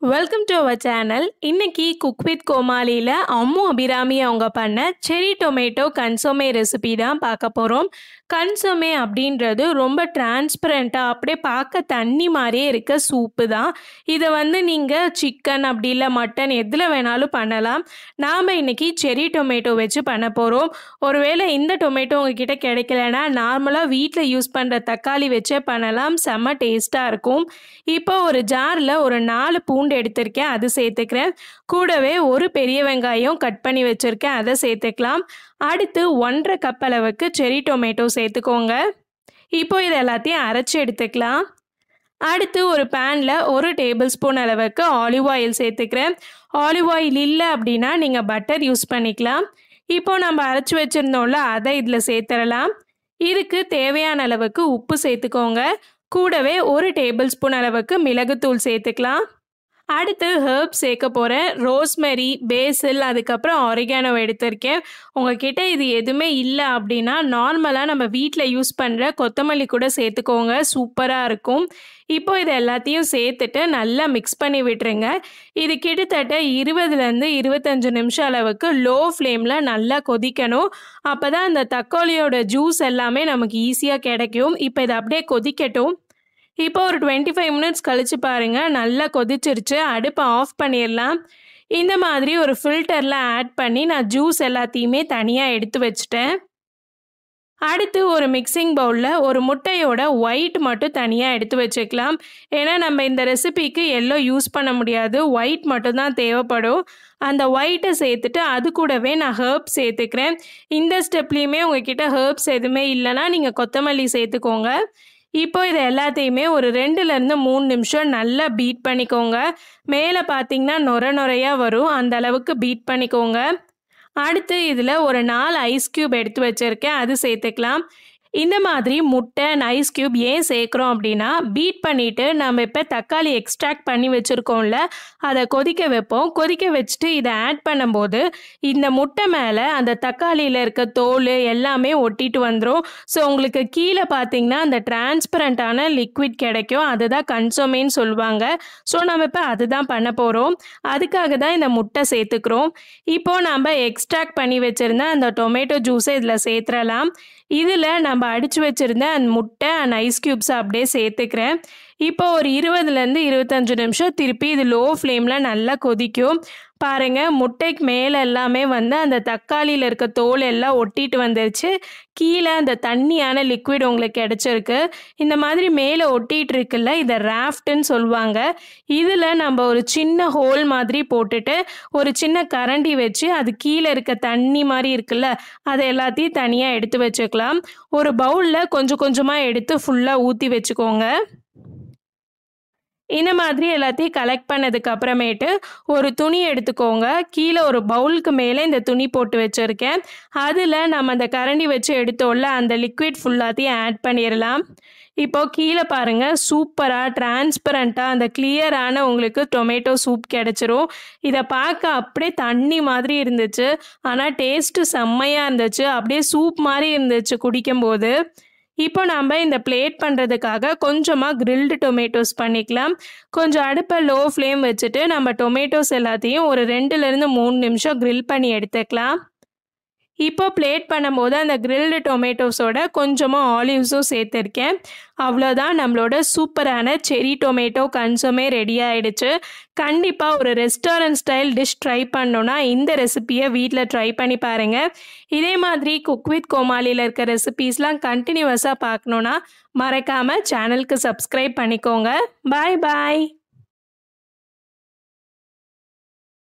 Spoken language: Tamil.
வெல்கம் டு அவர் சேனல் இன்னைக்கு குக் வித் கோமாளியில் அம்மு அபிராமி அவங்க பண்ண செரி டொமேட்டோ கன்சோமே ரெசிபி தான் பார்க்க போகிறோம் கன்சோமே அப்படின்றது ரொம்ப டிரான்ஸ்பரண்ட்டாக அப்படியே பார்க்க தண்ணி மாதிரியே இருக்க சூப்பு தான் இதை வந்து நீங்கள் சிக்கன் அப்படி இல்லை மட்டன் எதில் வேணாலும் பண்ணலாம் நாம் இன்னைக்கு செரி டொமேட்டோ வச்சு பண்ண போகிறோம் ஒருவேளை இந்த டொமேட்டோ உங்ககிட்ட கிடைக்கலனா நார்மலாக வீட்டில் யூஸ் பண்ணுற தக்காளி வச்சே பண்ணலாம் செம்ம டேஸ்ட்டாக இருக்கும் இப்போ ஒரு ஜாரில் ஒரு நாலு பூண்டு எடுத்திருக்கேன் அது சேர்த்துக்கிறேன் கூடவே ஒரு பெரிய வெங்காயம் கட் பண்ணி வச்சுருக்கேன் அதை சேர்த்துக்கலாம் அடுத்து ஒன்றரை கப் அளவுக்கு செரி டொமேட்டோ சேர்த்துக்கோங்க இப்போ இது எல்லாத்தையும் அரைச்சி எடுத்துக்கலாம் அடுத்து ஒரு பேனில் ஒரு டேபிள் ஸ்பூன் அளவுக்கு ஆலிவ் ஆயில் சேர்த்துக்கிறேன் ஆலிவ் ஆயில் இல்லை அப்படின்னா நீங்கள் பட்டர் யூஸ் பண்ணிக்கலாம் இப்போ நம்ம அரைச்சி வச்சுருந்தோம்ல அதை இதில் சேர்த்துடலாம் இதுக்கு தேவையான அளவுக்கு உப்பு சேர்த்துக்கோங்க கூடவே ஒரு டேபிள் ஸ்பூன் அளவுக்கு மிளகுத்தூள் சேர்த்துக்கலாம் அடுத்து ஹர்ப் சேர்க்க போகிறேன் ரோஸ்மெரி பேசில் அதுக்கப்புறம் ஆரிகானோ எடுத்திருக்கேன் உங்ககிட்ட இது எதுவுமே இல்லை அப்படின்னா நார்மலாக நம்ம வீட்டில் யூஸ் பண்ணுற கொத்தமல்லி கூட சேர்த்துக்கோங்க சூப்பராக இருக்கும் இப்போ இது எல்லாத்தையும் சேர்த்துட்டு நல்லா மிக்ஸ் பண்ணி விட்டுருங்க இது கிட்டத்தட்ட இருபதுலேருந்து இருபத்தஞ்சு நிமிஷம் அளவுக்கு லோ ஃப்ளேமில் நல்லா கொதிக்கணும் அப்போ தான் அந்த தக்காளியோட ஜூஸ் எல்லாமே நமக்கு ஈஸியாக கிடைக்கும் இப்போ இதை அப்படியே கொதிக்கட்டும் இப்போ ஒரு டுவெண்ட்டி ஃபைவ் மினிட்ஸ் கழித்து பாருங்கள் நல்லா கொதிச்சிருச்சு அடுப்பை ஆஃப் பண்ணிடலாம் இந்த மாதிரி ஒரு ஃபில்டரில் ஆட் பண்ணி நான் ஜூஸ் எல்லாத்தையுமே தனியாக எடுத்து வச்சிட்டேன் அடுத்து ஒரு மிக்சிங் பவுலில் ஒரு முட்டையோட ஒயிட் மட்டும் தனியாக எடுத்து வச்சுக்கலாம் ஏன்னா நம்ம இந்த ரெசிபிக்கு எல்லோ யூஸ் பண்ண முடியாது ஒயிட் மட்டும்தான் தேவைப்படும் அந்த ஒயிட்டை சேர்த்துட்டு அது கூடவே நான் ஹர்ப் சேர்த்துக்கிறேன் இந்த ஸ்டெப்லேயுமே உங்ககிட்ட ஹர்ப்ஸ் எதுவுமே இல்லைன்னா நீங்கள் கொத்தமல்லி சேர்த்துக்கோங்க இப்போ இதை எல்லாத்தையுமே ஒரு ரெண்டுலேருந்து மூணு நிமிஷம் நல்லா பீட் பண்ணிக்கோங்க மேலே பார்த்தீங்கன்னா நொர நொறையாக வரும் அந்த அளவுக்கு பீட் பண்ணிக்கோங்க அடுத்து இதில் ஒரு நாலு ஐஸ் க்யூப் எடுத்து வச்சுருக்கேன் அது சேர்த்துக்கலாம் இந்த மாதிரி முட்டை ஐஸ் க்யூப் ஏன் சேர்க்குறோம் அப்படின்னா பீட் பண்ணிவிட்டு நம்ம இப்போ தக்காளி எக்ஸ்ட்ராக்ட் பண்ணி வச்சுருக்கோம்ல அதை கொதிக்க வைப்போம் கொதிக்க வச்சுட்டு இதை ஆட் பண்ணும்போது இந்த முட்டை மேலே அந்த தக்காளியில் இருக்க தோல் எல்லாமே ஒட்டிட்டு வந்துடும் ஸோ உங்களுக்கு கீழே பார்த்தீங்கன்னா அந்த டிரான்ஸ்பரண்ட்டான லிக்விட் கிடைக்கும் அதுதான் கன்சோமேன்னு சொல்லுவாங்க ஸோ நம்ம இப்போ அதுதான் பண்ண போகிறோம் அதுக்காக தான் இந்த முட்டை சேர்த்துக்கிறோம் இப்போது நம்ம எக்ஸ்ட்ராக்ட் பண்ணி வச்சுருந்த அந்த டொமேட்டோ ஜூஸை இதில் சேர்த்துடலாம் இதில் நம்ம அடித்து வச்சுருந்த அந்த முட்டை அண்ட் ஐஸ் க்யூப்ஸை அப்படியே சேர்த்துக்கிறேன் இப்போ ஒரு இருபதுலேருந்து இருபத்தஞ்சு நிமிஷம் திருப்பி இது லோ ஃப்ளேமில் நல்லா கொதிக்கும் பாருங்கள் முட்டைக்கு மேலே எல்லாமே வந்து அந்த தக்காளியில் இருக்க தோல் எல்லாம் ஒட்டிட்டு வந்துருச்சு கீழே அந்த தண்ணியான லிக்விட் உங்களுக்கு கிடச்சிருக்கு இந்த மாதிரி மேலே ஒட்டிகிட்டு இருக்குல்ல இதை ராஃப்ட்டுன்னு சொல்லுவாங்க இதில் நம்ம ஒரு சின்ன ஹோல் மாதிரி போட்டுட்டு ஒரு சின்ன கரண்டி வச்சு அது கீழே இருக்க தண்ணி மாதிரி இருக்குல்ல அதை எல்லாத்தையும் தனியாக எடுத்து வச்சுக்கலாம் ஒரு பவுலில் கொஞ்சம் கொஞ்சமாக எடுத்து ஃபுல்லாக ஊற்றி வச்சுக்கோங்க இந்த மாதிரி எல்லாத்தையும் கலெக்ட் பண்ணதுக்கு அப்புறமேட்டு ஒரு துணி எடுத்துக்கோங்க கீழே ஒரு பவுலுக்கு மேலே இந்த துணி போட்டு வச்சுருக்கேன் அதில் நம்ம அந்த கரண்டி வச்சு எடுத்தோம்ல அந்த லிக்விட் ஃபுல்லாத்தையும் ஆட் பண்ணிடலாம் இப்போது கீழே பாருங்கள் சூப்பராக டிரான்ஸ்பரண்ட்டாக அந்த கிளியரான உங்களுக்கு டொமேட்டோ சூப் கிடச்சிரும் இதை பார்க்க அப்படியே தண்ணி மாதிரி இருந்துச்சு ஆனால் டேஸ்ட்டு செம்மையாக இருந்துச்சு அப்படியே சூப் மாதிரி இருந்துச்சு குடிக்கும்போது இப்போ நம்ம இந்த பிளேட் பண்ணுறதுக்காக கொஞ்சமாக கிரில்டு டொமேட்டோஸ் பண்ணிக்கலாம் கொஞ்சம் அடுப்பை லோ ஃப்ளேம் வச்சுட்டு நம்ம டொமேட்டோஸ் எல்லாத்தையும் ஒரு ரெண்டுலேருந்து மூணு நிமிஷம் கிரில் பண்ணி எடுத்துக்கலாம் இப்போ பிளேட் பண்ணும்போது அந்த கிரில்டு டொமேட்டோஸோட கொஞ்சமாக ஆலிவ்ஸும் சேர்த்துருக்கேன் அவ்வளோதான் நம்மளோட சூப்பரான செரி டொமேட்டோ கன்சோமே ரெடி ஆகிடுச்சு கண்டிப்பாக ஒரு ரெஸ்டாரண்ட் ஸ்டைல் டிஷ் ட்ரை பண்ணோன்னா இந்த ரெசிப்பியை வீட்டில் ட்ரை பண்ணி பாருங்கள் இதே மாதிரி குக் வித் கோமாளியில் இருக்க ரெசிபீஸ்லாம் கண்டினியூவஸாக பார்க்கணுன்னா மறக்காமல் சேனலுக்கு சப்ஸ்கிரைப் பண்ணிக்கோங்க பாய் பாய்